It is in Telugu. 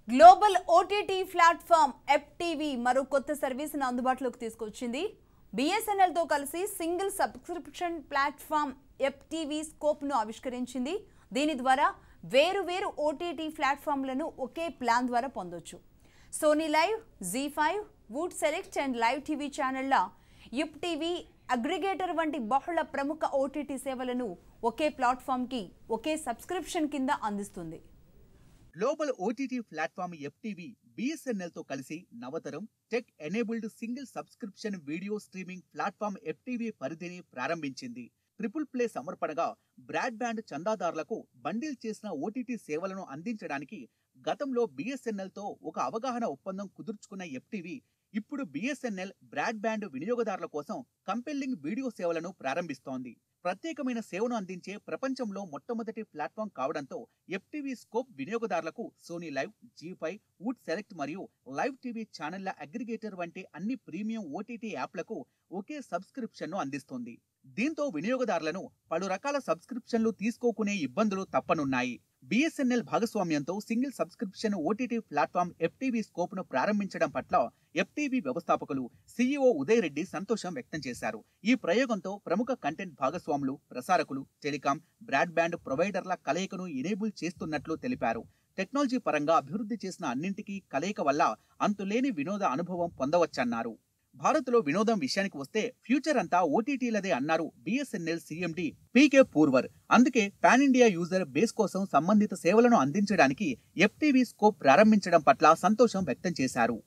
global OTT platform Yupp TV మరో కొత్త సర్వీస్ను అందుబాటులోకి తీసుకొచ్చింది బిఎస్ఎన్ఎల్తో కలిసి single subscription platform Yupp TV స్కోప్ను ఆవిష్కరించింది దీని ద్వారా వేరు వేరు ఓటీటీ ప్లాట్ఫామ్లను ఒకే ప్లాన్ ద్వారా పొందొచ్చు Sony Liv Zee five Voot select and live TV ఛానళ్ల యుప్ టీవీ అగ్రిగేటర్ వంటి బహుళ ప్రముఖ ఓటీటీ సేవలను ఒకే ప్లాట్ఫామ్కి ఒకే సబ్స్క్రిప్షన్ కింద అందిస్తుంది global OTT platform FTV BSNL తో కలిసి నవతరం tech enabled single subscription video streaming platform FTV పరిధిని ప్రారంభించింది ట్రిపుల్ ప్లే సమర్పణగా బ్రాడ్బ్యాండ్ చందాదారులకు బండిల్ చేసిన ఓటీటీ సేవలను అందించడానికి గతంలో బిఎస్ఎన్ఎల్ తో ఒక అవగాహన ఒప్పందం కుదుర్చుకున్న ఎఫ్టీవీ ఇప్పుడు బిఎస్ఎన్ఎల్ బ్రాడ్బ్యాండ్ వినియోగదారుల కోసం కంపెల్లింగ్ వీడియో సేవలను ప్రారంభిస్తోంది ప్రత్యేకమైన సేవను అందించే ప్రపంచంలో మొట్టమొదటి ప్లాట్ఫామ్ కావడంతో ఎఫ్టీవీ స్కోప్ వినియోగదారులకు Sony Liv Zee five Voot select మరియు లైవ్ టీవీ ఛానళ్ల అగ్రిగేటర్ వంటి అన్ని ప్రీమియం ఓటీటీ యాప్లకు ఒకే సబ్స్క్రిప్షన్ను అందిస్తుంది దీంతో వినియోగదారులను పలు రకాల సబ్స్క్రిప్షన్లు తీసుకోకునే ఇబ్బందులు తప్పనున్నాయి బిఎస్ఎన్ఎల్ భాగస్వామ్యంతో single subscription OTT platform FTV scope ను ప్రారంభించడం పట్ల ఎఫ్టీవీ వ్యవస్థాపకులు సీఈఓ ఉదయ్ రెడ్డి సంతోషం వ్యక్తం చేశారు ఈ ప్రయోగంతో ప్రముఖ కంటెంట్ భాగస్వాములు ప్రసారకులు టెలికాం బ్రాడ్బ్యాండ్ ప్రొవైడర్ల కలయికను ఎనేబుల్ చేస్తున్నట్లు తెలిపారు టెక్నాలజీ పరంగా అభివృద్ధి చేసిన అన్నింటికీ కలయిక వల్ల అంతులేని వినోద అనుభవం పొందవచ్చన్నారు భారత్లో వినోదం విషయానికి వస్తే ఫ్యూచర్ అంతా ఓటీటీలదే అన్నారు బిఎస్ఎన్ఎల్ సీఎండి పీకే పూర్వర్ అందుకే పాన్ ఇండియా యూజర్ బేస్ కోసం సంబంధిత సేవలను అందించడానికి ఎఫ్టీవీ స్కోప్ ప్రారంభించడం పట్ల సంతోషం వ్యక్తం చేశారు